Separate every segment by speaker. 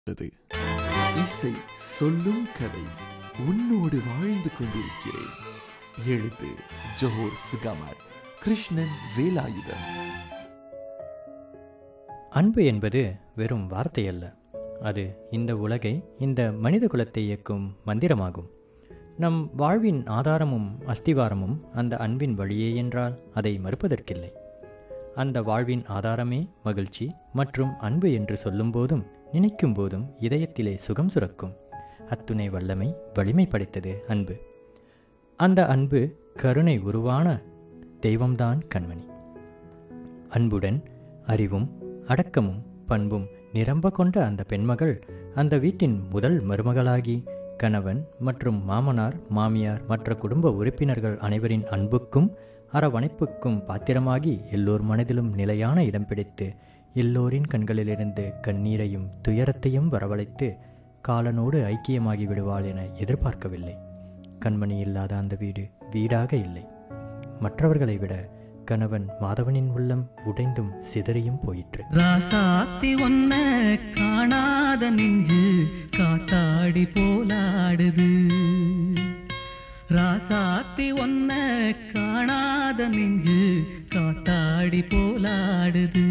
Speaker 1: உள்ளது. இசை சொல்லும் கதை உன்னோடு வாழ்ந்து கொண்டிருக்கிறேன் எழுத்து ஜோஹர் சுகமர் கிருஷ்ணன் வேலாயுதம்
Speaker 2: அன்பு என்பது வெறும் வார்த்தை அல்ல அது இந்த உலகை இந்த மனித குலத்தை இயக்கும் மந்திரமாகும் நம் வாழ்வின் ஆதாரமும் அஸ்திவாரமும் அந்த அன்பின் வழியே என்றால் அதை மறுப்பதற்கில்லை அந்த வாழ்வின் ஆதாரமே மகிழ்ச்சி மற்றும் அன்பு என்று சொல்லும்போதும் நினைக்கும் போதும் இதயத்திலே சுகம் சுரக்கும் அத்துணை வல்லமை வலிமை படைத்தது அன்பு அந்த அன்பு கருணை உருவான தெய்வம்தான் கண்மணி அன்புடன் அறிவும் அடக்கமும் பண்பும் நிரம்ப கொண்ட அந்த பெண்மகள் அந்த வீட்டின் முதல் மருமகளாகி கணவன் மற்றும் மாமனார் மாமியார் மற்ற குடும்ப உறுப்பினர்கள் அனைவரின் அன்புக்கும் அரவணைப்புக்கும் பாத்திரமாகி எல்லோர் மனதிலும் நிலையான இடம் பிடித்து எல்லோரின் கண்களிலிருந்து கண்ணீரையும் துயரத்தையும் வரவழைத்து காலனோடு ஐக்கியமாகி விடுவாள் என எதிர்பார்க்கவில்லை கண்மணி இல்லாத அந்த வீடு வீடாக இல்லை மற்றவர்களை விட கணவன் மாதவனின் உள்ளம் உடைந்தும் சிதறியும் போயிற்று
Speaker 3: ராசாத்தி ஒன்ன காணாத நெஞ்சு காத்தாடி போலாடுது ராசாத்தி ஒன்ன காணாத நெஞ்சு காத்தாடி போலாடுது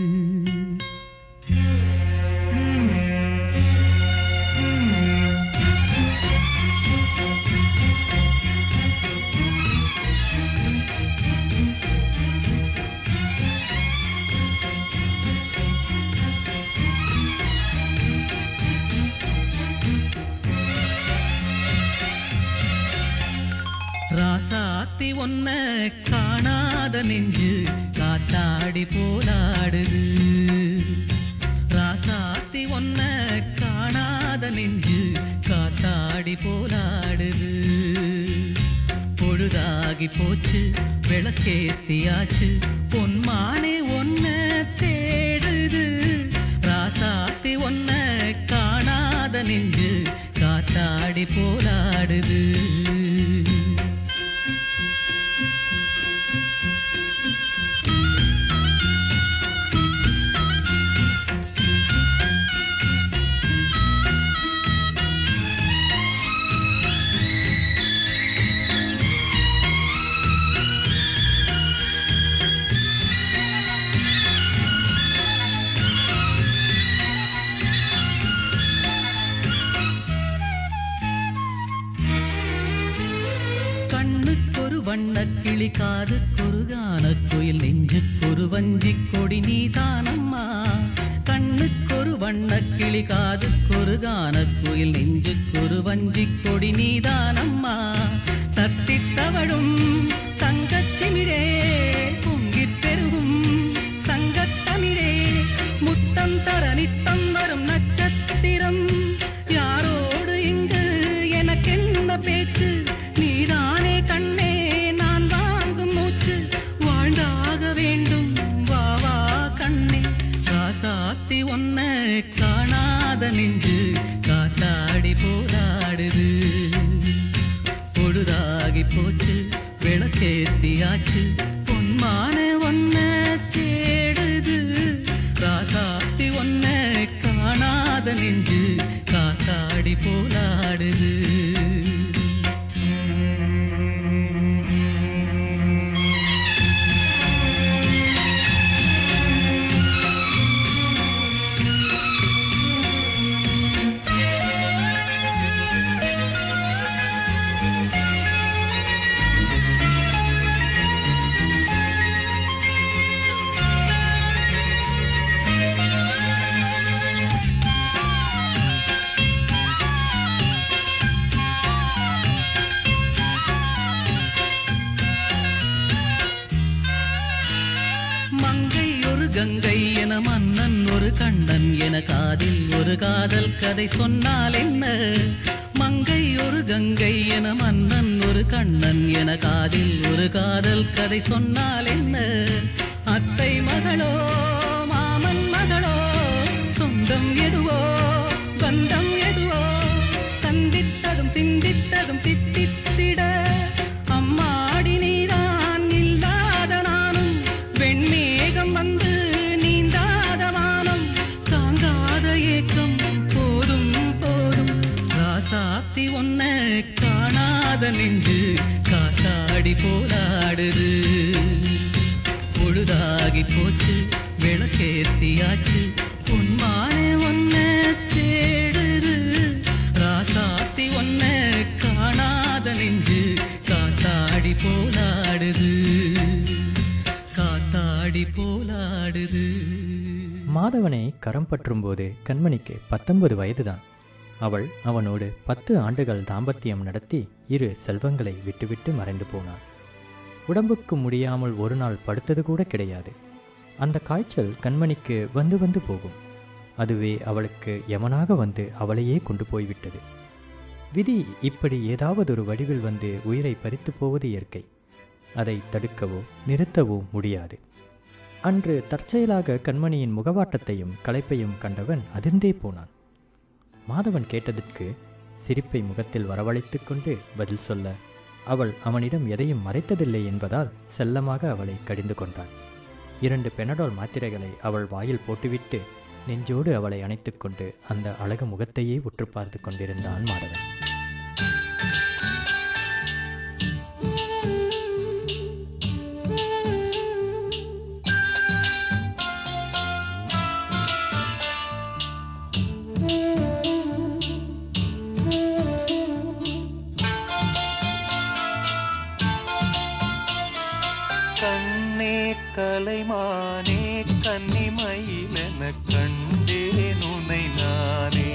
Speaker 3: ராசாத்தி ஒன்ன காணாத நெஞ்சு காத்தாடி போலாடுது ராசாத்தி ஒன்ன காணாத நெஞ்சு காத்தாடி போலாடுது பொழுதாகி போச்சு விளக்கேத்தியாச்சு பொன்மானே ஒன்ன தேடுது ராசாத்தி ஒன்ன காணாத நெஞ்சு காத்தாடி போலாடுது கண்ணுக்கொரு வண்ணக் கிளி காதுக்கொரு கானக் குயில் நெஞ்சுக்கொரு வஞ்சிக் கொடி நீதானம்மா கண்ணுக்கொரு வண்ணக் கிளி காதுக்கொரு கானக் குயில் நெஞ்சுக்கொரு வஞ்சிக் கொடி நீதானம்மா தத்தித் தவழும் தங்கச் சிமிழே பொங்கிப் பெருகும் சங்கத்தமிழே முத்தம் தர நித்தம் வரும் நட்சத்திரம் யாரோடு இங்கு எனக்கென்ன பேச்சு நீதானே கண்ணே நான் வாங்கும் மூச்சு வாழ்ந்தாக வேண்டும் வா வா கண்ணே காசாத்தி ஒன்ன காணாத நெஞ்சு காத்தாடி போராடுது பொழுதாகி போச்சு விளக்கேத்தியாச்சு பொன்மான ஒன்ன தேடுது ராசாத்தி ஒன்ன காணாத நெஞ்சு காத்தாடி போலாடுது மங்கை ஒரு கங்கை என மன்னன் ஒரு கண்ணன் என காதில் ஒரு காதல் கதை சொன்னால் என்ன மங்கை ஒரு கங்கை என மன்னன் ஒரு கண்ணன் என காதில் ஒரு காதல் கதை சொன்னால் என்ன அத்தை மகளோ மாமன் மகளோ சொந்தம் எதுவோ பந்தம் எதுவோ சந்தித்ததும் சிந்தித்ததும் தித்தித்திட அம்மாடி நீதான் இல்லாத நானும் வெண்மேகம் வந்து நீந்தாத வானம் தாங்காத ஏக்கம் போ காணாத நெஞ்சு காத்தாடி போராடுது பொழுதாகி போச்சு விளக்கேத்தியாச்சு பொன்மானே ஒன்ன தேடுது ராசாத்தி ஒன்ன காணாத நெஞ்சு காத்தாடி போலாடுது காத்தாடி போலாடுது
Speaker 2: மாதவனை கரம் பற்றும்போது கண்மணிக்கு பத்தொன்பது வயதுதான் அவள் அவனோடு பத்து ஆண்டுகள் தாம்பத்தியம் நடத்தி இரு செல்வங்களை விட்டுவிட்டு மறைந்து போனாள் உடம்புக்கு முடியாமல் ஒரு நாள் படுத்தது கூட கிடையாது அந்த காய்ச்சல் கண்மணிக்கு வந்து வந்து போகும் அதுவே அவளுக்கு யமனாக வந்து அவளையே கொண்டு போய்விட்டது விதி இப்படி ஏதாவது ஒரு வடிவில் வந்து உயிரை பறித்து போவது இயற்கை அதை தடுக்கவோ நிறுத்தவோ முடியாது அன்று தற்செயலாக கண்மணியின் முகவாட்டத்தையும் களைப்பையும் கண்டவன் அதிர்ந்தே போனான் மாதவன் கேட்டதற்கு சிரிப்பை முகத்தில் வரவழைத்துக் கொண்டு பதில் சொல்ல அவள் அவனிடம் எதையும் மறைத்ததில்லை என்பதால் செல்லமாக அவளை கடிந்து கொண்டான் இரண்டு பெனடால் மாத்திரைகளை அவள் வாயில் போட்டுவிட்டு நெஞ்சோடு அவளை அணைத்துக்கொண்டு அந்த அழகு முகத்தையே உற்று பார்த்து கொண்டிருந்தான் மாதவன்
Speaker 4: கண்ணே கலைமானே கன்னிமயிலென கண்டேன் உனை நானே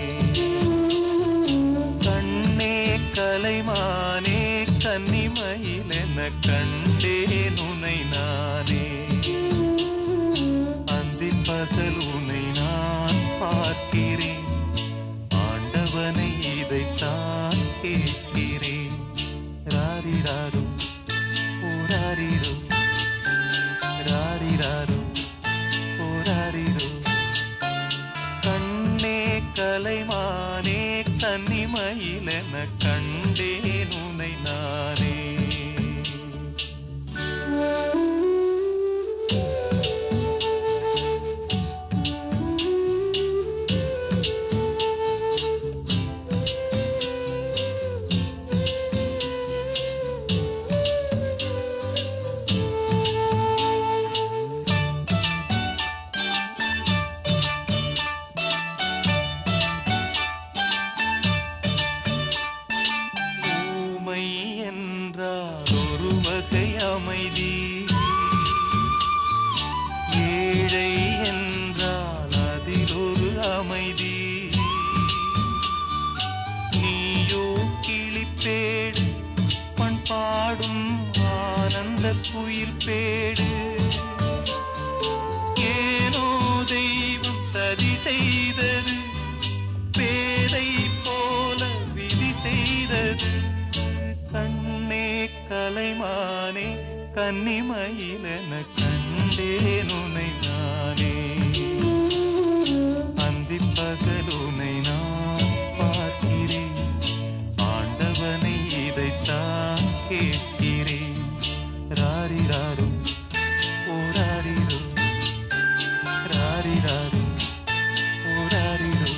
Speaker 4: கண்ணே கலைமானே கன்னிமயிலென கண்டேன் உனை நானே அந்தி பகல் உனை நான் பார்க்கிறேன் ஆண்டவனை இதைத்தான் கேட்கிறேன் ராரிராரும் போராரிரோ ராரிராரோ போராரிரோ கண்ணே கலைமானே கன்னிமயிலென கண்டேன் உனை நானே ஊமை என்றால் ஒரு வகை அமைதி ஏழை என்றால் அதில் ஒரு அமைதி நீயோ கிளிப்பேடு பண்பாடும் ஆனந்த குயில் பேடு ஏனோ தெய்வம் சதி செய்தது பேதை போல விதி செய்தது கண்ணே கலைமானே கன்னிமயிலென கண்டேன் உனை நானே அந்தி பகலுனை நான் பார்க்கிறேன் ஆண்டவனை இதைத்தான் கேட்கிறேன் ராரிராரும் ஓராரிரோ ராரிராரும் ஓராரிரோ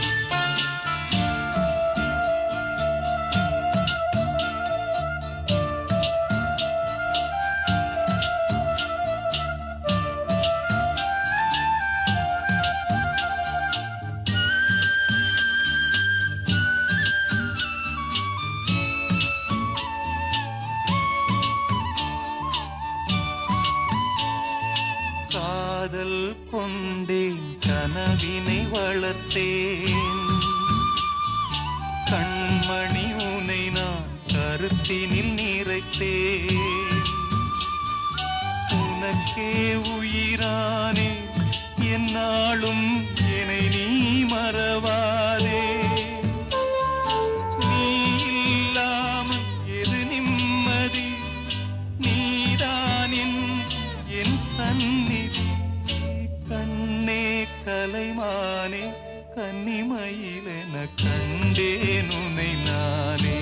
Speaker 4: காதல் கொண்டேன் கனவினை வளர்த்தேன் கண்மணி உனை நான் கருத்தினில் நிறைத்தேன் உனக்கே உயிரானே என்னாலும் என்னை நீ மறவாதே நீ இல்லாமல் எது நிம்மதி நீதான் என் என் சந்நிதி கண்ணே கலைமானே கன்னிமயிலென கண்டேன் உனை நானே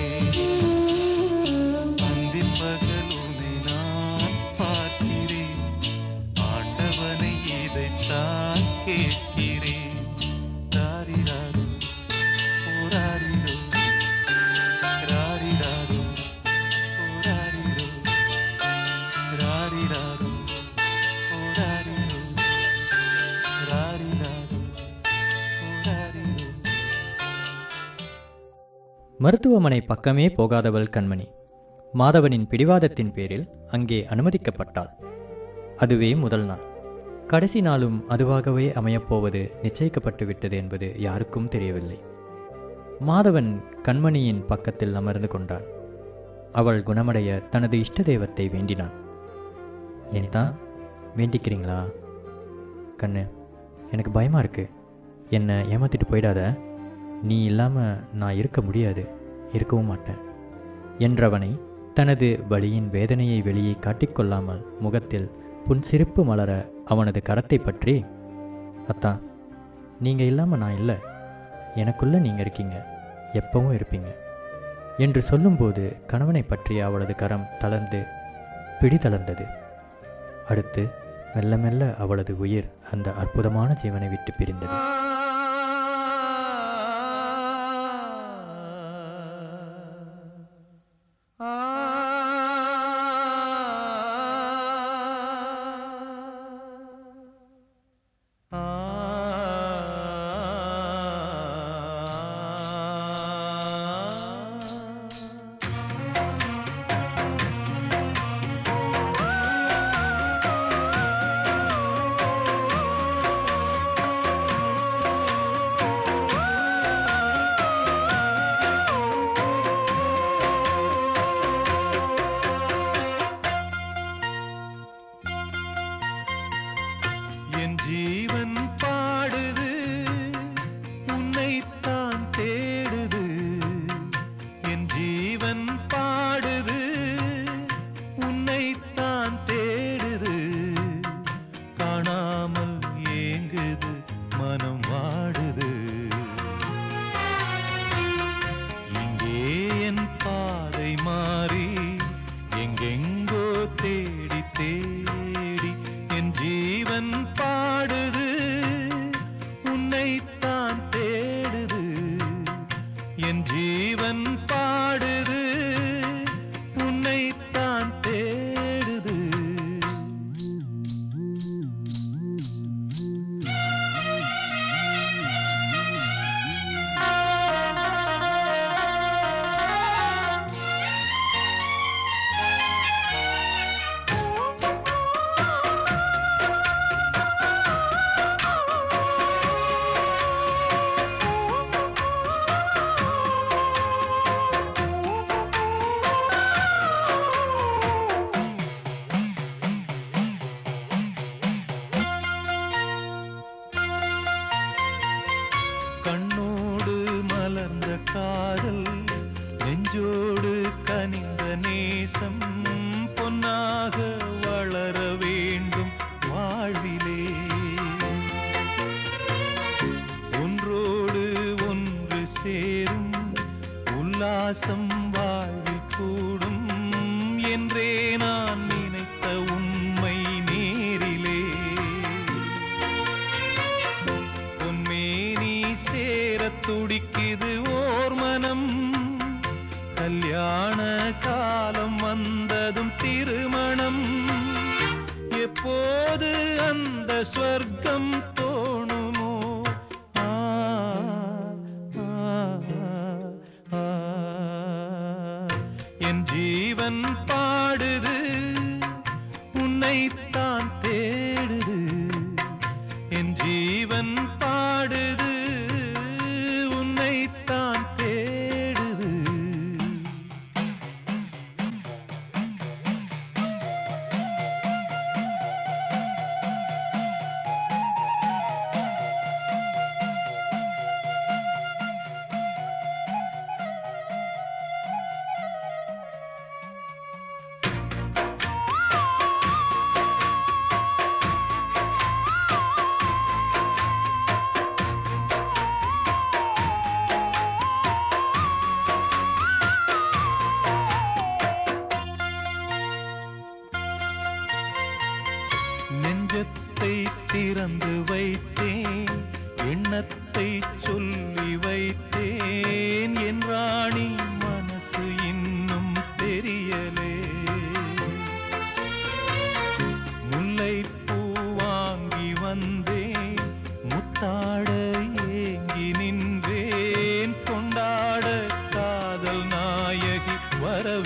Speaker 4: அந்தி பகல் உனை நான் பார்க்கிறேன் ஆண்டவனை இதைத்தான் கேட்கிறேன் ராரிராரு போராரிரோ ராரிராரு
Speaker 2: மருத்துவமனை பக்கமே போகாதவள் கண்மணி மாதவனின் பிடிவாதத்தின் பேரில் அங்கே அனுமதிக்கப்பட்டாள் அதுவே முதல் நாள் கடைசி நாளும் அதுவாகவே அமையப்போவது நிச்சயிக்கப்பட்டு விட்டது என்பது யாருக்கும் தெரியவில்லை மாதவன் கண்மணியின் பக்கத்தில் அமர்ந்து கொண்டான் அவள் குணமடைய தனது இஷ்ட தெய்வத்தை வேண்டினான் தான் வேண்டிக்கிறீங்களா கண்ணு எனக்கு பயமாக இருக்கு என்னை ஏமாத்திட்டு போயிடாத நீ இல்லாமல் நான் இருக்க முடியாது இருக்கவும் மாட்டேன் என்றவனை தனது வலியின் வேதனையை வெளியே காட்டிக்கொள்ளாமல் முகத்தில் புன்சிரிப்பு மலர அவனது கரத்தை பற்றி அத்தா நீங்கள் இல்லாமல் நான் இல்லை எனக்குள்ளே நீங்கள் இருக்கீங்க எப்பவும் இருப்பீங்க என்று சொல்லும்போது கணவனை பற்றிய அவளது கரம் தளர்ந்து பிடி தளர்ந்தது அடுத்து மெல்ல மெல்ல அவளது உயிர் அந்த அற்புதமான ஜீவனை விட்டு பிரிந்தது
Speaker 4: என் ஜீவன் பாடுது உன்னைத்தான் தேடுது என் ஜீவன் பாடுது உன்னைத்தான் தேடுது காணாமல் ஏங்குது மனம் வாடுது இங்கே என் பாதை மாறி எங்கெங்கோ தேடி தேடி என் ஜீவன் பாடுது உன்னைத்தான் தேடுது என் ஜீவன் பாடுது உன்னைத்தான் தேடுது கண்ணோடு மலர்ந்த காதல் நெஞ்சோடு கனிந்த நேசம் பொன்னாக வளர வேண்டும் வாழ்விலே ஒன்றோடு ஒன்று சேரும் உல்லாசம் வாழ்வில் கூடும் என்றே நான் நினைத்த உண்மை நேரிலே பொன்மேனி சேரத் துடிக்குது ஓர் மனம் கல்யாண காலம் வந்ததும் திருமணம் எப்போது அந்த ஸ்வர்க்கம் தோணுமோ ஆ, ஆ, ஆ. என் ஜீவன் பாடுது உன்னைத்தான் தேடுது என் ஜீவன் பாடுது உன்னைத்தான் தேடுது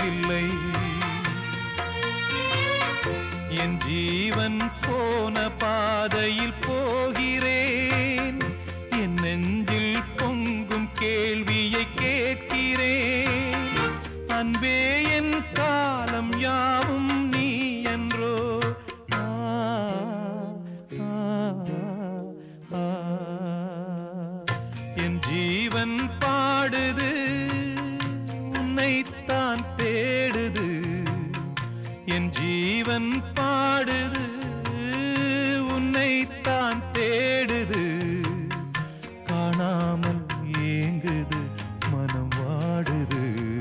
Speaker 4: இல்லை என் ஜீவன் போன பாதையில் போகிறேன் என் நெஞ்சில் பொங்கும் கேள்வியை கேட்கிறேன் அன்பே என் காலம் யாவும் நீ என்றோ ஆ, ஆ, ஆ. என் ஜீவன் பாடுது உன்னைத்தான் தேடுது என் ஜீவன் பாடுது உன்னைத்தான் தேடுது காணாமல் ஏங்குது மனம் வாடுது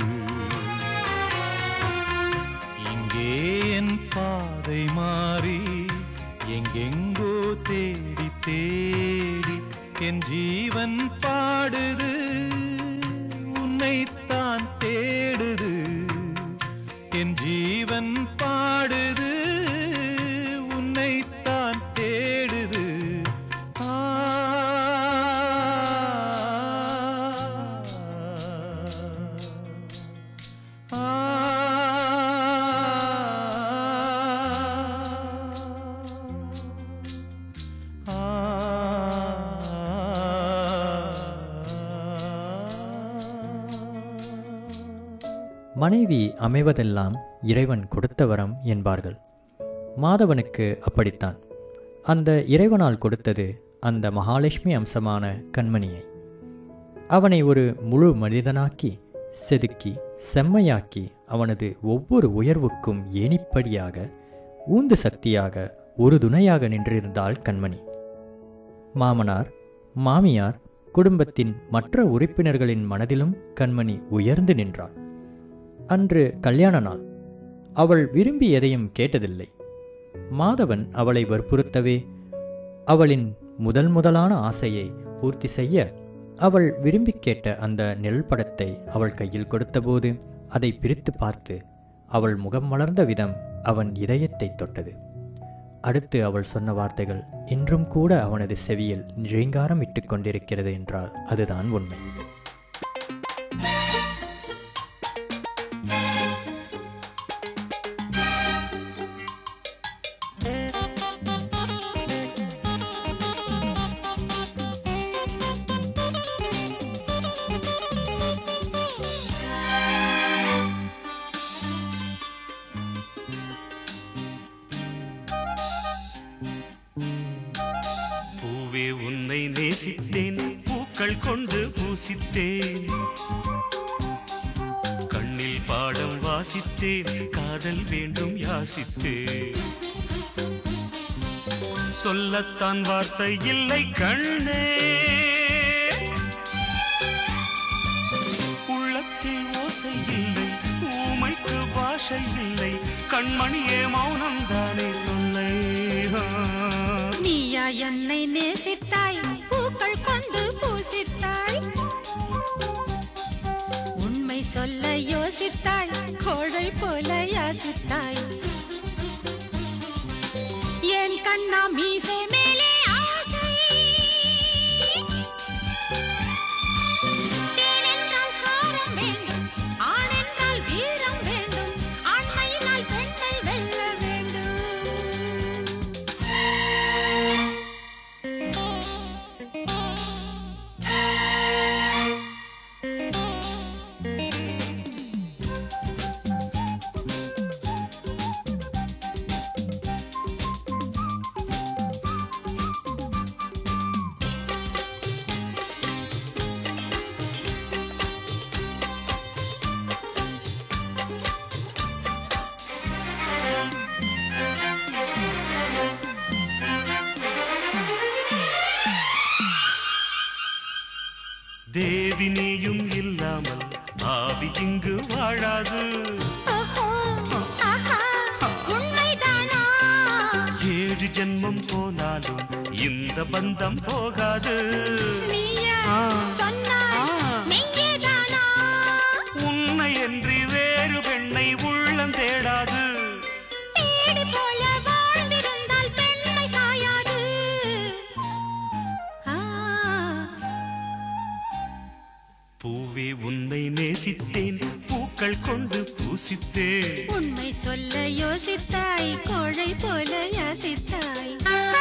Speaker 4: இங்கே என் பாதை மாறி எங்கெங்கோ தேடி தேடி என் ஜீவன் பாடுது உன்னைத்தான் தேடுது என் ஜீவன் பாடுது உன்னைத்தான் தேடுது ஆ ஆ
Speaker 2: மனைவி அமைவதெல்லாம் இறைவன் கொடுத்த வரம் என்பார்கள் மாதவனுக்கு அப்படித்தான் அந்த இறைவனால் கொடுத்தது அந்த மகாலட்சுமி அம்சமான கண்மணியை அவனை ஒரு முழு மனிதனாக்கி செதுக்கி செம்மையாக்கி அவனது ஒவ்வொரு உயர்வுக்கும் ஏணிப்படியாக ஊந்து சக்தியாக ஒரு துணையாக நின்றிருந்தாள் கண்மணி மாமனார் மாமியார் குடும்பத்தின் மற்ற உறுப்பினர்களின் மனதிலும் கண்மணி உயர்ந்து நின்றாள் அன்று கல்யாண நாள் அவள் விரும்பி எதையும் கேட்டதில்லை மாதவன் அவளை வற்புறுத்தவே அவளின் முதல் முதலான ஆசையை பூர்த்தி செய்ய அவள் விரும்பி கேட்ட அந்த நெல் படத்தை அவள் கையில் கொடுத்தபோது அதை பிரித்து பார்த்து அவள் முகம் மலர்ந்த விதம் அவன் இதயத்தை தொட்டது அடுத்து அவள் சொன்ன வார்த்தைகள் இன்றும் கூட அவனது செவியில் ரீங்காரம் இட்டுக் கொண்டிருக்கிறது என்றால் அதுதான் உண்மை
Speaker 5: பூவே உன்னை நேசித்தேன் பூக்கள் கொண்டு பூசித்தேன் கண்ணில் பாடம் வாசித்தேன் காதல் வேண்டும் யாசித்தேன் சொல்லத்தான் வார்த்தை இல்லை கண்ணே உள்ளத்தில் ஓசை இல்லை ஊமைக்கு பாஷை இல்லை கண்மணியே மௌனம் தானே தொல்லை
Speaker 6: நீயா என்னை நேசித்தாய் பூக்கள் கொண்டு பூசித்தாய் உண்மை சொல்ல யோசித்தாய் கோழை போல யாசித்தாய் என் கண்ணா மீசை மேலே ஆசை தேன் என்றால் சாரம் வேண்டும் ஆண் என்றால் வீரம் வேண்டும் ஆண்மையினால் பெண்ணை வெல்ல வேண்டும்
Speaker 5: தேவி நீயும் இல்லாமல் ஆவி இங்கு வாழாது
Speaker 6: ஓஹோ, ஆஹா, உண்மைதானா?
Speaker 5: ஏழு ஜென்மம் போனாலும் இந்த பந்தம் போகாது
Speaker 6: நீயா
Speaker 5: ஆ.
Speaker 6: சொன்னாய்,
Speaker 5: ஆ.
Speaker 6: மெய்யேதானா?
Speaker 5: உன்னை என்று வேறு பெண்ணை உள்ளம் தேடாது
Speaker 6: தேடி போல வாழ்ந்திருந்தால் பெண்மை சாயாது. ஆ,
Speaker 5: பூவே உன்னை நேசித்தேன் பூக்கள் பூக்கள் கொண்டு பூசித்தேன்
Speaker 6: உண்மை சொல்ல யோசித்தாய் கோழை போல யாசித்தாய்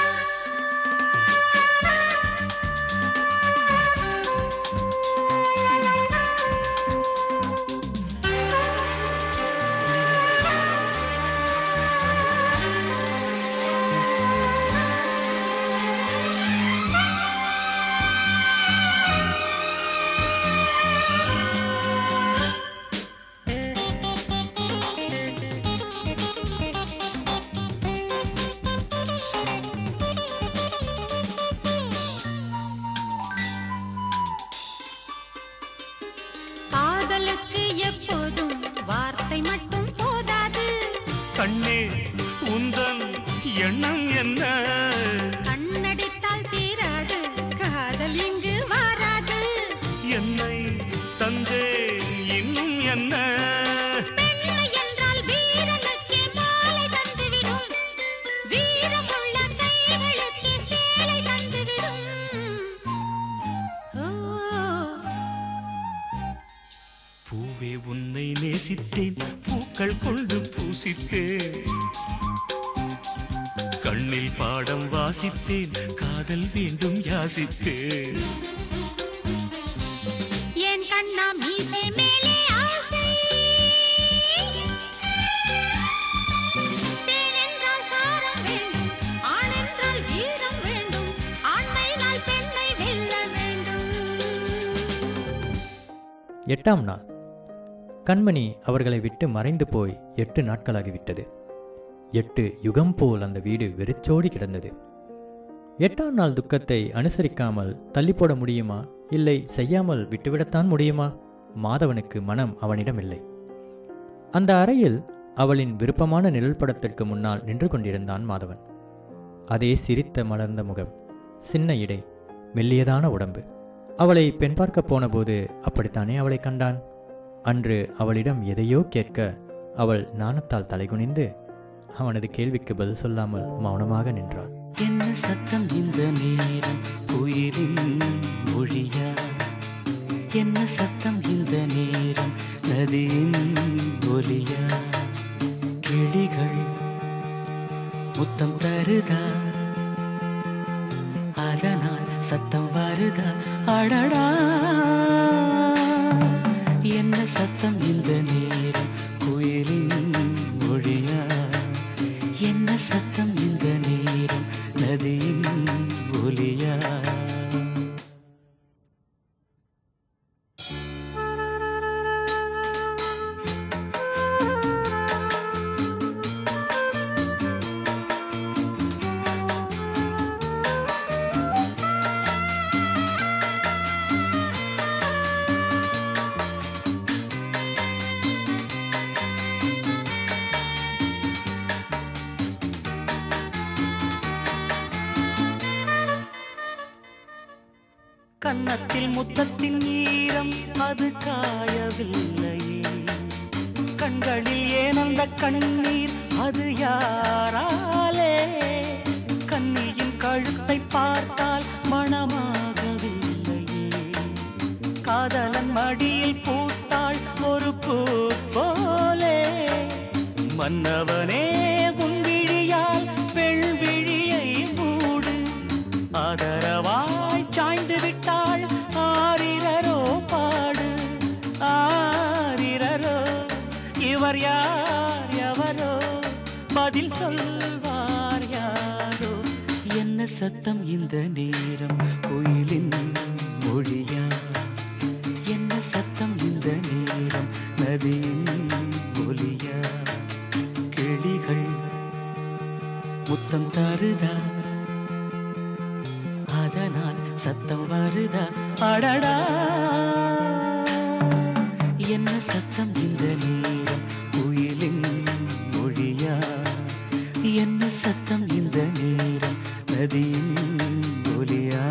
Speaker 6: காதலுக்கு எப்போதும் வார்த்தை மட்டும் போதாது
Speaker 5: கண்ணே உந்தன் எண்ணம் என்ன
Speaker 6: கண்ணடித்தால் தீராது காதல் இங்கு வாராது
Speaker 5: என்னை தந்தே இன்னும் என்ன
Speaker 6: பெண்மை என்றால் வீரனுக்கே மாலை தந்துவிடும் வீரமுள்ள கைகளுக்கே சேலை தந்துவிடும் ஓ
Speaker 5: பூவே உன்னை நேசித்தேன் பூக்கள் கொண்டு பூசித்தேன் கண்ணில் பாடம் வாசித்தேன் காதல் வேண்டும் யாசித்தேன்
Speaker 6: என் கண்ணா மீசை மேலே ஆசை தேன் என்றால் சாரம் வேண்டும் ஆண் என்றால் வீரம் வேண்டும் ஆண்மையினால் பெண்ணை வெல்ல வேண்டும்
Speaker 2: எட்டாம் நாள் கண்மணி அவர்களை விட்டு மறைந்து போய் எட்டு நாட்களாகிவிட்டது எட்டு யுகம் போல் அந்த வீடு வெறிச்சோடி கிடந்தது எட்டாம் நாள் துக்கத்தை அனுசரிக்காமல் தள்ளி போட முடியுமா இல்லை செய்யாமல் விட்டுவிடத்தான் முடியுமா மாதவனுக்கு மனம் அவனிடம் இல்லை அந்த அறையில் அவளின் விருப்பமான நிழல் படத்திற்கு முன்னால் நின்று கொண்டிருந்தான் மாதவன் அதே சிரித்த மலர்ந்த முகம் சின்ன இடை மெல்லியதான உடம்பு அவளை பெண் பார்க்க போனபோது அப்படித்தானே அவளை கண்டான் அன்று அவளிடம் எதையோ கேட்க அவள் நாணத்தால் தலைகுனிந்து அவனது கேள்விக்கு பதில் சொல்லாமல் மௌனமாக நின்றாள்
Speaker 3: என்ன சத்தம் இந்த நேரம் உயிரின் மொழியா என்ன சத்தம் இந்த நேரம் நதியின் ஒலியா கிளிகள் முத்தம் தருதா அதனால் சத்தம் வருதா அடடா என்ன சத்தம் இந்த நேரம் குயிலின் மொழியா என்ன சத்தம் இந்த நேரம் நதியின் ஒலியா கன்னத்தில் முத்தத்தின் ஈரம் அது காயவில்லையே கண்களில் ஏன் அந்த கண்ணீர் அது யாராலே கண்ணியின் கழுத்தை பார்த்தால் மணமாகவில்லையே காதலன் மடியில் பூத்தாள் ஒரு பூ போலே மன்னவனே உன் விழியால் பெண் விழியை மூடு ஆதரவாய் சாய்ந்து விட்டாள் ஆரிரரோ பாடு ஆரிரரோ இவர் யார் எவரோ பதில் சொல்வார் யாரோ என்ன சத்தம் இந்த நேரம் கோயிலின் மொழியா என்ன சத்தம் இந்த நேரம் நதியின் ஒலியா கிளிகள் முத்தம் தருதா அதனால் சத்தம் வருதா அடடா என்ன சத்தம் இந்த நேரம் குயிலின் மொழியா என்ன சத்தம் இந்த நேரம் நதியின் ஒலியா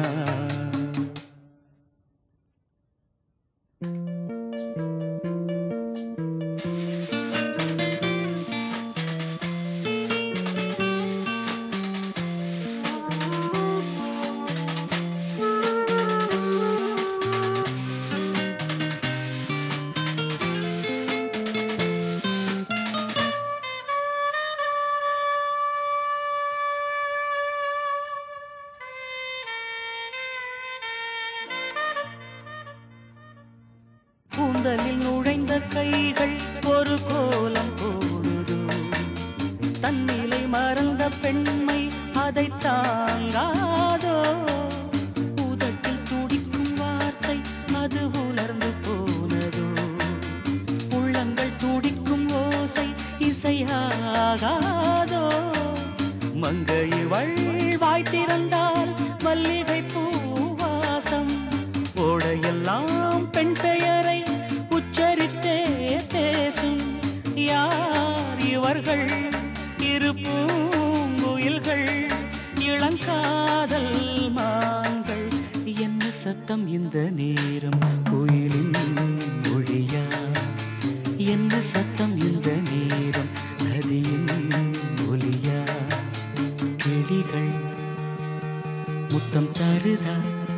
Speaker 3: கூந்தலில் நுழைந்த கைகள் ஒரு கோலம் போடுதோ தன்னிலை மறந்த பெண்மை அதை தாங்காதோ உதட்டில் துடிக்கும் வார்த்தை அது உலர்ந்து போனதோ உள்ளங்கள் துடிக்கும் ஓசை இசையாகாதோ மங்கையவள் வாய் திறந்தால் மல்லிகை பூவாசம் ஓடையெல்லாம் பெண் பெயரை உச்சரித்தே பேசும் யார் இவர்கள் இரு பூங்குயில்கள் இளங்காதல் மான்கள் என்ன சத்தம் இந்த நேரம் கோயிலின் மொழியா என்ன சத்தம் இந்த நேரம் நதியின் ஒலியா கிளிகள் முத்தம் தருதா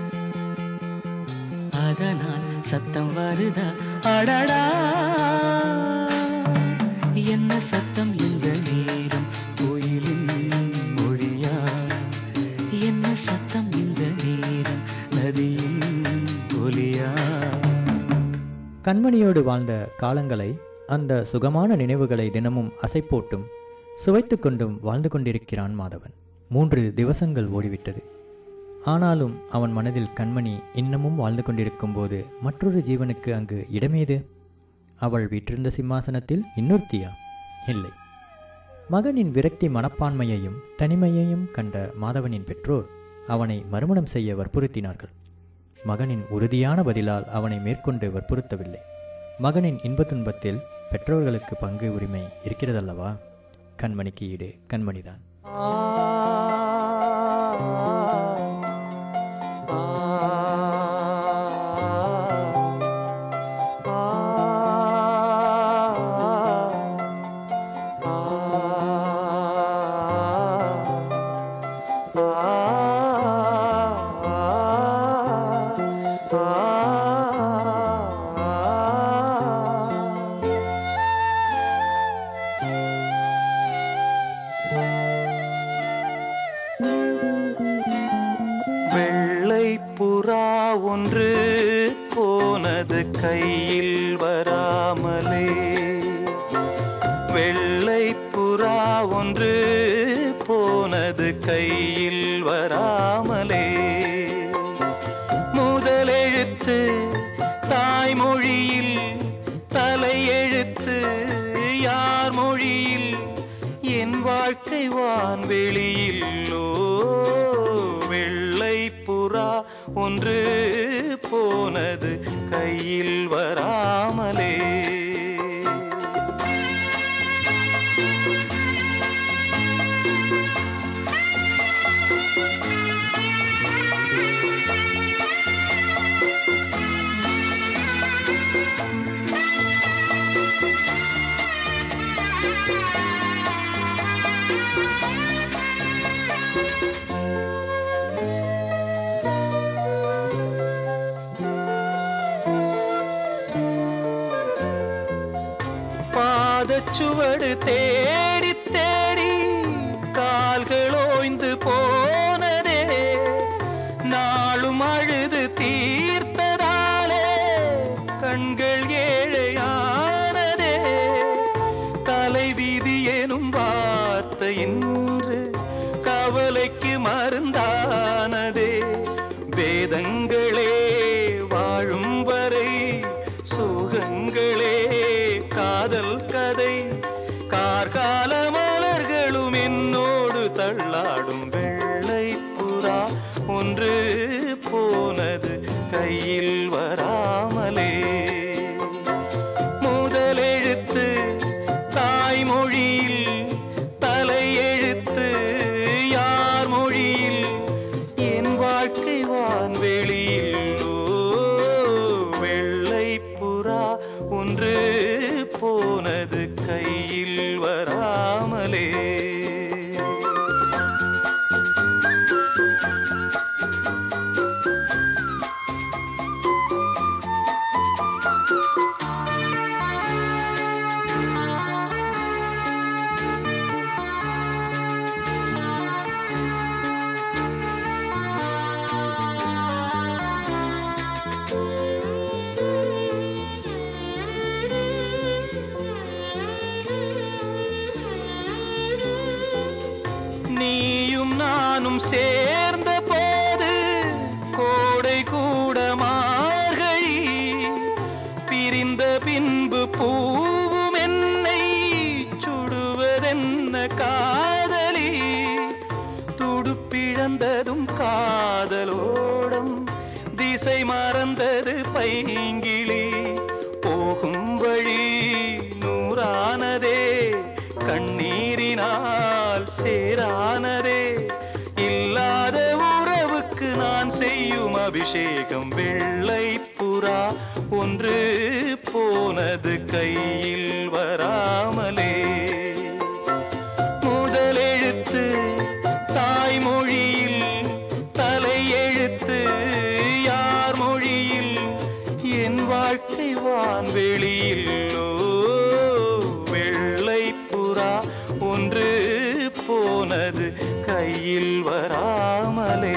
Speaker 3: அதனால் சத்தம் வருதா அடடா என்ன சத்தம் இந்த நேரம் கோயிலின் மொழியா என்ன சத்தம் இந்த நேரம் நதியின் ஒலியா
Speaker 2: கண்மணியோடு வாழ்ந்த காலங்களை அந்த சுகமான நினைவுகளை தினமும் அசைப்போட்டும் சுவைத்து கொண்டும் வாழ்ந்து கொண்டிருக்கிறான் மாதவன் மூன்று திவசங்கள் ஓடிவிட்டது ஆனாலும் அவன் மனதில் கண்மணி இன்னமும் வாழ்ந்து கொண்டிருக்கும் போது மற்றொரு ஜீவனுக்கு அங்கு இடமேது அவள் வீற்றிருந்த சிம்மாசனத்தில் இன்னொருத்தியா இல்லை மகனின் விரக்தி மனப்பான்மையையும் தனிமையையும் கண்ட மாதவனின் பெற்றோர் அவனை மறுமணம் செய்ய வற்புறுத்தினார்கள் மகனின் உறுதியான பதிலால் அவனை மேற்கொண்டு வற்புறுத்தவில்லை மகனின் இன்பத் துன்பத்தில் பெற்றோர்களுக்கு பங்கு உரிமை இருக்கிறதல்லவா கண்மணிக்கு ஈடு கண்மணிதான்
Speaker 4: வெள்ளை புறா ஒன்று போனது கையில் வராமலே வெள்ளை புறா ஒன்று போனது கையில் வராமலே முதலெழுத்து தாய்மொழியில் தலையெழுத்து யார் மொழியில் என் வாழ்க்கை வான்வெளியில் ஓ வெள்ளை புறா ஒன்று போனது கையில் வராமலே பாதச்சுவடு தேடி தேடி கால்கள் ஓய்ந்து போனதே நாளும் அழுது தீர்த்ததாலே கண்கள் ஏழையானதே தலைவிதி எனும் வார்த்தை இன்று கவலைக்கு மருந்தானதே வேதங்களே வாழும் வரை சுகங்களே காதல் கதை கார்கால மலர்களும் என்னோடு தள்ளாடும் வெள்ளை புறா ஒன்று போனது கையில் வராமலே முதலெழுத்து தாய்மொழியில் தலையெழுத்து யார் மொழியில் என் வாழ்க்கை வான்வெளியில் ஓ, வெள்ளை புறா ஒன்று போனது கையில் வராமலே சேர்ந்த போது கோடை கூட மார்கழி பிரிந்த பின்பு பூவும் என்னை சுடுவதென்ன காதலி துடுப்பிழந்ததும் காதலோடம் திசை மறந்தது பைங்கிளி போகும் வழி நூறானதே கண்ணீரினால் சேரானதே இல்லாத உறவுக்கு நான் செய்யும் அபிஷேகம் வெள்ளை புறா ஒன்று போனது கையில் வராமலே முதலெழுத்து தாய்மொழியில் தலையெழுத்து யார் மொழியில் என் வாழ்க்கை வான்வெளியில் ஓ, வெள்ளை புறா ஒன்று போனது கையில் வராமலே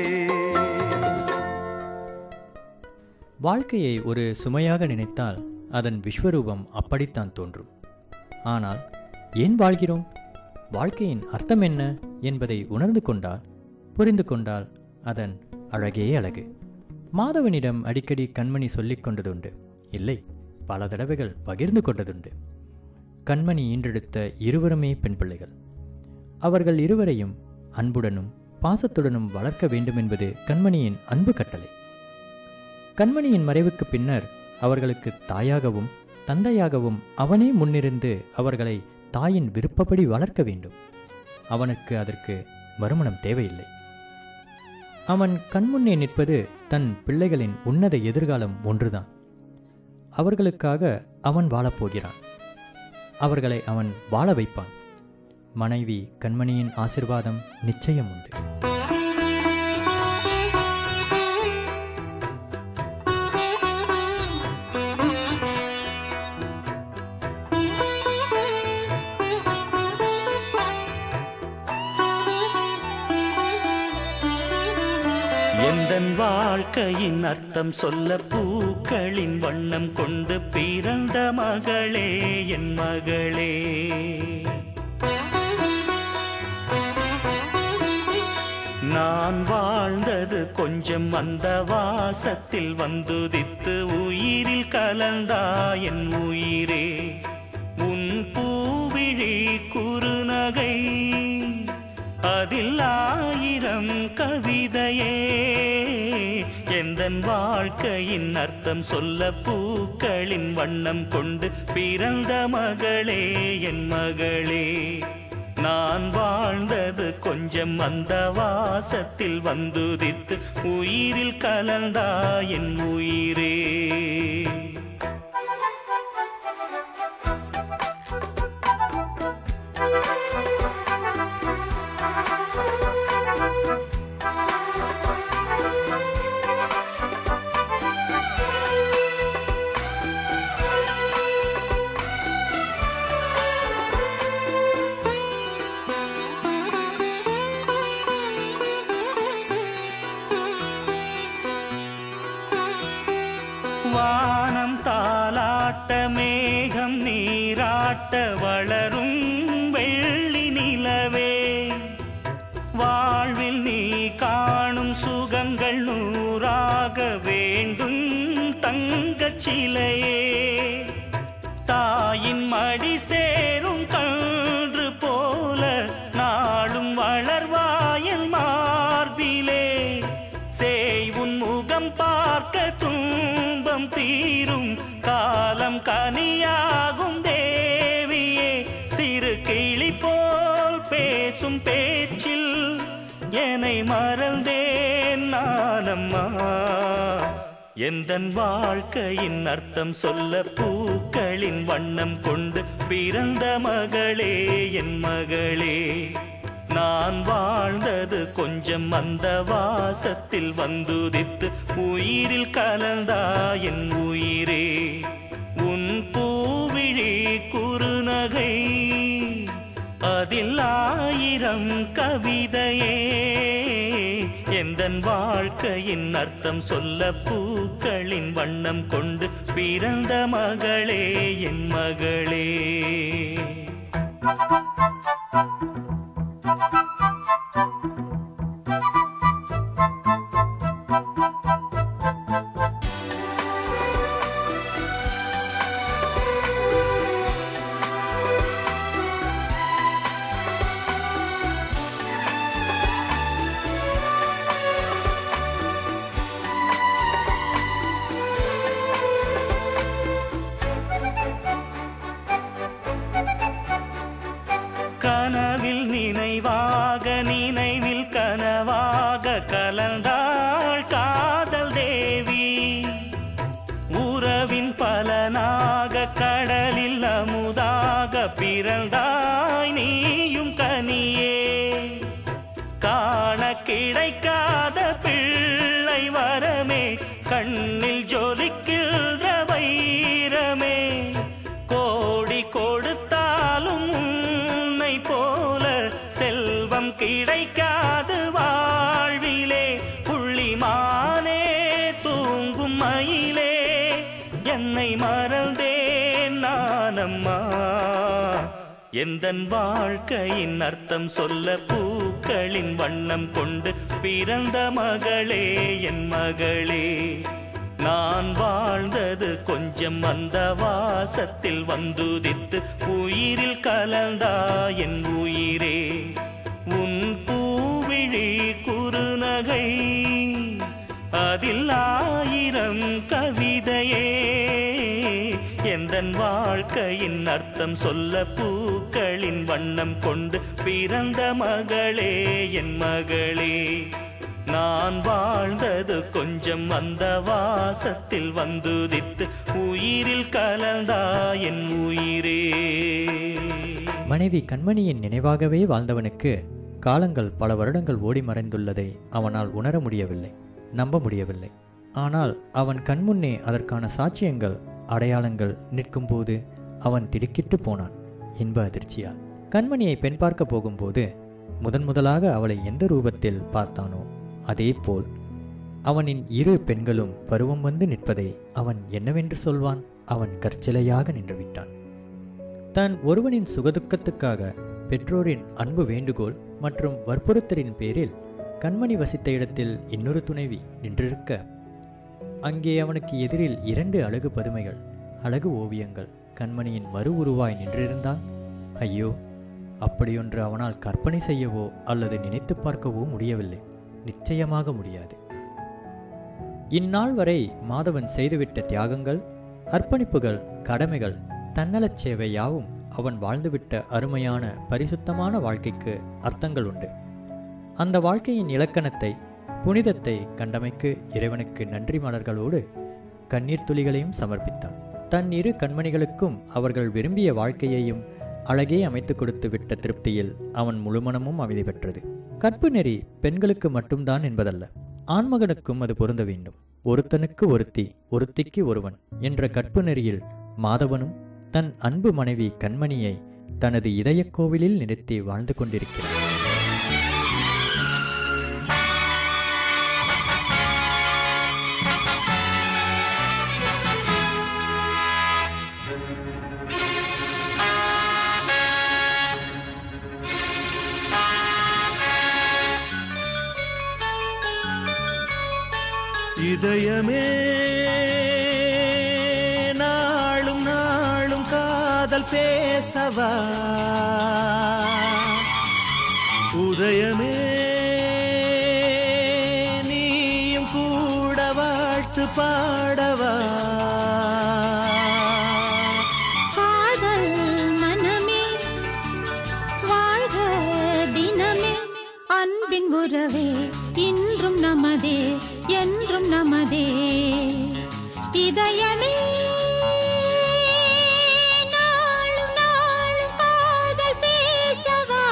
Speaker 2: வாழ்க்கையை ஒரு சுமையாக நினைத்தால் அதன் விஸ்வரூபம் அப்படித்தான் தோன்றும் ஆனால் ஏன் வாழ்கிறோம் வாழ்க்கையின் அர்த்தம் என்ன என்பதை உணர்ந்து கொண்டால் புரிந்து கொண்டால் அதன் அழகே அழகு மாதவனிடம் அடிக்கடி கண்மணி சொல்லிக் கொண்டதுண்டு இல்லை பல தடவைகள் பகிர்ந்து கொண்டதுண்டு கண்மணி ஈன்றெடுத்த இருவருமே பெண் பிள்ளைகள் அவர்கள் இருவரையும் அன்புடனும் பாசத்துடனும் வளர்க்க வேண்டும் என்பது கண்மணியின் அன்பு கட்டளை கண்மணியின் மறைவுக்கு பின்னர் அவர்களுக்கு தாயாகவும் தந்தையாகவும் அவனே முன்னிருந்து அவர்களை தாயின் விருப்பப்படி வளர்க்க வேண்டும் அவனுக்கு அதற்கு மறுமணம் தேவையில்லை அவன் கண்முன்னே நிற்பது தன் பிள்ளைகளின் உன்னத எதிர்காலம் ஒன்றுதான் அவர்களுக்காக அவன் வாழப்போகிறான் அவர்களை அவன் வாழ வைப்பான் மனைவி கண்மணியின் ஆசிர்வாதம் நிச்சயம் உண்டு
Speaker 5: எந்தன் வாழ்க்கையின் அர்த்தம் சொல்ல பூக்களின் வண்ணம் கொண்டு பிறந்த மகளே என் மகளே நான் வாழ்ந்தது கொஞ்சம் அந்த வாசத்தில் வந்துதித்து உயிரில் கலந்தா என் உயிரே உன் பூவிழி குறுநகை அதில் ஆயிரம் கவிதையே எந்தன் வாழ்க்கையின் அர்த்தம் சொல்ல பூக்களின் வண்ணம் கொண்டு பிறந்த மகளே என் மகளே நான் வாழ்ந்தது கொஞ்சம் அந்த வாசத்தில் வந்துதித்து உயிரில் கலந்தா என் உயிரே வானம் தாலாட்ட மேகம் நீராட்ட வளரும் வெள்ளி நிலவே வாழ்வில் நீ காணும் சுகங்கள் நூறாக வேண்டும் தங்கச் சிலையே தாயின் மடி சேரும் கன்று போல நாளும் வளர்வாயல் மார்பிலே சேய் உன் முகம் பார்க்க துன்பம் தீரும் காலம் கனியாகும் தேவியே சிறு கிளி போல் பேசும் பேச்சில் என்னை மறந்தேன் நானம்மா எந்தன் வாழ்க்கையின் அர்த்தம் சொல்ல பூக்களின் வண்ணம் கொண்டு பிறந்த மகளே என் மகளே நான் வாழ்ந்தது கொஞ்சம் அந்த வாசத்தில் வந்துதித்து உயிரில் கலந்தா என் உயிரே உன் பூவிழி குறுநகை அதில் ஆயிரம் கவிதையே எந்தன் வாழ்க்கையின் அர்த்தம் சொல்ல பூக்களின் வண்ணம் கொண்டு பிறந்த மகளே என் மகளே நினைவாக நினைவில் கனவாக கலந்தாள் காதல் தேவி உறவின் பலனாக கடலில் அமுதாக பிறந்தாய் நீயும் கனியே காண கிடைக்காத பிள்ளை வரமே கண்ணில் ஜொலிக்கின்ற வைரமே கோடி கொடுத்தாலும் உன்னை போல செல்வம் கிடைக்காது வாழ்விலே புள்ளிமானே தூங்கும் மயிலே என்னை மறந்தேன் நானம்மா எந்தன் வாழ்க்கையின் அர்த்தம் சொல்ல பூக்களின் வண்ணம் கொண்டு பிறந்த மகளே என் மகளே நான் வாழ்ந்தது கொஞ்சம் அந்த வாசத்தில் வந்துதித்து உயிரில் கலந்தா என் உயிரே உன் பூவிழி குறுநகை அதில் ஆயிரம் கவிதையே எந்தன் வாழ்க்கையின் அர்த்தம் சொல்ல பூக்களின் வண்ணம் கொண்டு பிறந்த மகளே என் மகளே நான் வாழ்ந்தது கொஞ்சம் அந்த வாசத்தில் வந்துதித்து உயிரில் கலந்தா என் உயிரே
Speaker 2: மனைவி கண்மணியின் நினைவாகவே வாழ்ந்தவனுக்கு காலங்கள் பல வருடங்கள் ஓடி மறைந்துள்ளதை அவனால் உணர முடியவில்லை நம்ப முடியவில்லை ஆனால் அவன் கண்முன்னே அதற்கான சாட்சியங்கள் அடையாளங்கள் நிற்கும்போது அவன் திடுக்கிட்டு போனான் இன்ப அதிர்ச்சியால் கண்மணியை பெண் பார்க்க போகும்போது முதன் முதலாக அவளை எந்த ரூபத்தில் பார்த்தானோ அதேபோல் அவனின் இரு பெண்களும் பருவம் வந்து நிற்பதை அவன் என்னவென்று சொல்வான் அவன் கற்சிலையாக நின்றுவிட்டான் தான் ஒருவனின் சுகதுக்கத்துக்காக பெற்றோரின் அன்பு வேண்டுகோள் மற்றும் வற்புறுத்தலின் பேரில் கண்மணி வசித்த இடத்தில் இன்னொரு துணைவி நின்றிருக்க அங்கே அவனுக்கு எதிரில் இரண்டு அழகு பதுமைகள் அழகு ஓவியங்கள் கண்மணியின் மறு உருவாய் நின்றிருந்தான் ஐயோ அப்படியொன்று அவனால் கற்பனை செய்யவோ அல்லது நினைத்து பார்க்கவோ முடியவில்லை நிச்சயமாக முடியாது இந்நாள் வரை மாதவன் செய்துவிட்ட தியாகங்கள் அர்ப்பணிப்புகள் கடமைகள் தன்னலச் சேவை யாவும் அவன் வாழ்ந்துவிட்ட அருமையான பரிசுத்தமான வாழ்க்கைக்கு அர்த்தங்கள் உண்டு அந்த வாழ்க்கையின் இலக்கணத்தை புனிதத்தை கண்டமைக்கு இறைவனுக்கு நன்றி மலர்களோடு கண்ணீர் துளிகளையும் சமர்ப்பித்தான் தன் இரு கண்மணிகளுக்கும் அவர்கள் விரும்பிய வாழ்க்கையையும் அழகே அமைத்து கொடுத்து விட்ட திருப்தியில் அவன் முழுமனமும் அமைதி பெற்றது கற்பு நெறி பெண்களுக்கு மட்டும்தான் என்பதல்ல ஆண்மகனுக்கும் அது பொருந்த வேண்டும் ஒருத்தனுக்கு ஒருத்தி ஒருத்திக்கு ஒருவன் என்ற கற்பு நெறியில் மாதவனும் தன் அன்பு மனைவி கண்மணியை தனது இதயக் கோவிலில் நிறுத்தி வாழ்ந்து கொண்டிருக்கிறான்
Speaker 4: இதயமே நாளும் நாளும் காதல் பேசவா உதயமே நீயும் கூட வாழ்த்து பாடவா
Speaker 6: காதல் மனமே வாழ்க தினமே அன்பின் உறவே இன்றும் நமதே என்றும் நமதே இதயமே நாளும் நாளும் காதல் பேசவா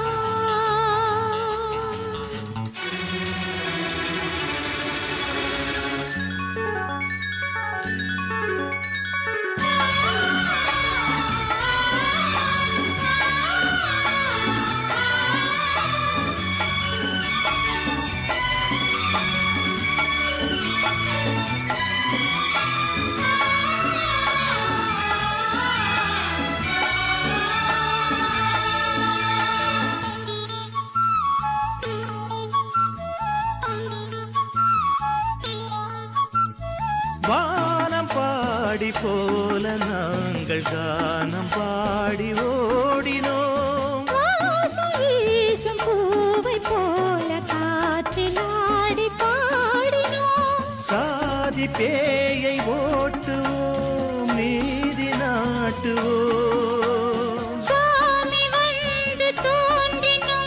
Speaker 4: வானம் பாடி போல நாங்கள் கானம் பாடி ஓடினோம்
Speaker 6: வாசம் வீசும் பூவை போல காற்றில் ஆடி பாடினோம்
Speaker 4: சாதி பேயை ஓட்டுவோம் நீதி நாட்டுவோம்
Speaker 6: சாமி வந்து தோன்றினோம்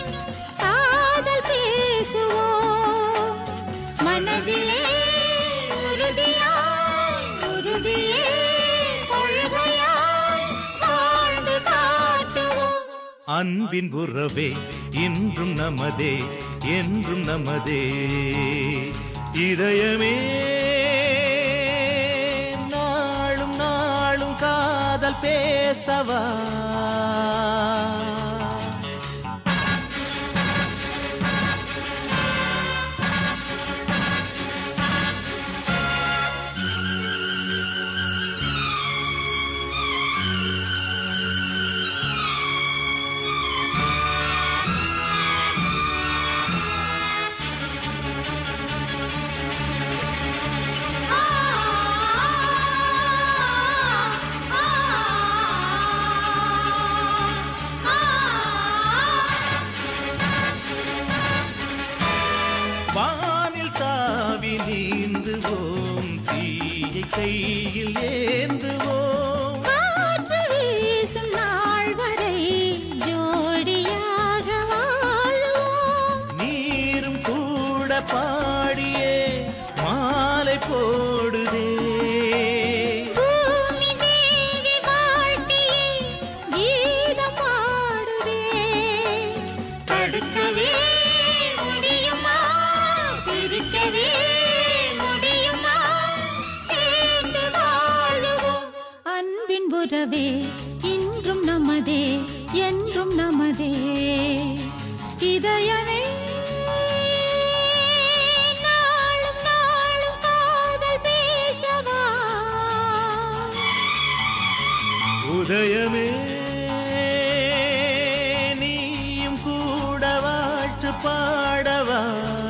Speaker 7: அன்பின் உறவே இன்றும் நமதே என்றும் நமதே இதயமே நாளும் நாளும் காதல் பேசவா வானில் தாவி நீந்துவோம் தீயை கையில் ஏந்துவோம்
Speaker 6: காற்று வீசும் நாள் வரை ஜோடியாக வாழுவோம்
Speaker 7: நீரும் கூட பாடியே மாலை போடுதே
Speaker 6: பூமி தேவி வாழ்த்தியே கீதம் பாடுதே தடுக்கவே முடியுமா பிரிக்கவே முடியுமா சேர்ந்து வாழுவோம் அன்பின் உறவே இன்றும் நமதே என்றும் நமதே இதயமே நாளும் நாளும் காதல் பேசவா
Speaker 7: உதயமே நீயும் கூட வாழ்த்து பாடவா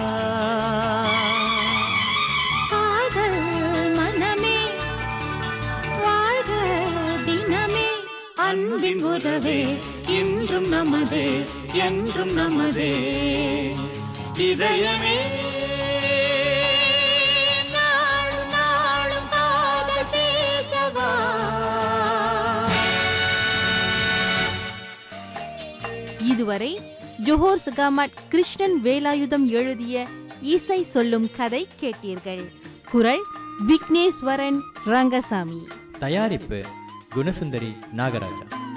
Speaker 6: காதல் மனமே வாழ்க தினமே அன்பின் உறவே இன்றும் நமதே என்றும் நமதே
Speaker 7: இதயமே
Speaker 6: நாளும் நாளும் காதல் பேசவா
Speaker 8: இதுவரை ஜோஹோர் சுகாமட் கிருஷ்ணன் வேலாயுதம் எழுதிய இசை சொல்லும் கதை கேட்டீர்கள் குரல் விக்னேஸ்வரன் ரங்கசாமி
Speaker 2: தயாரிப்பு குணசுந்தரி நாகராஜா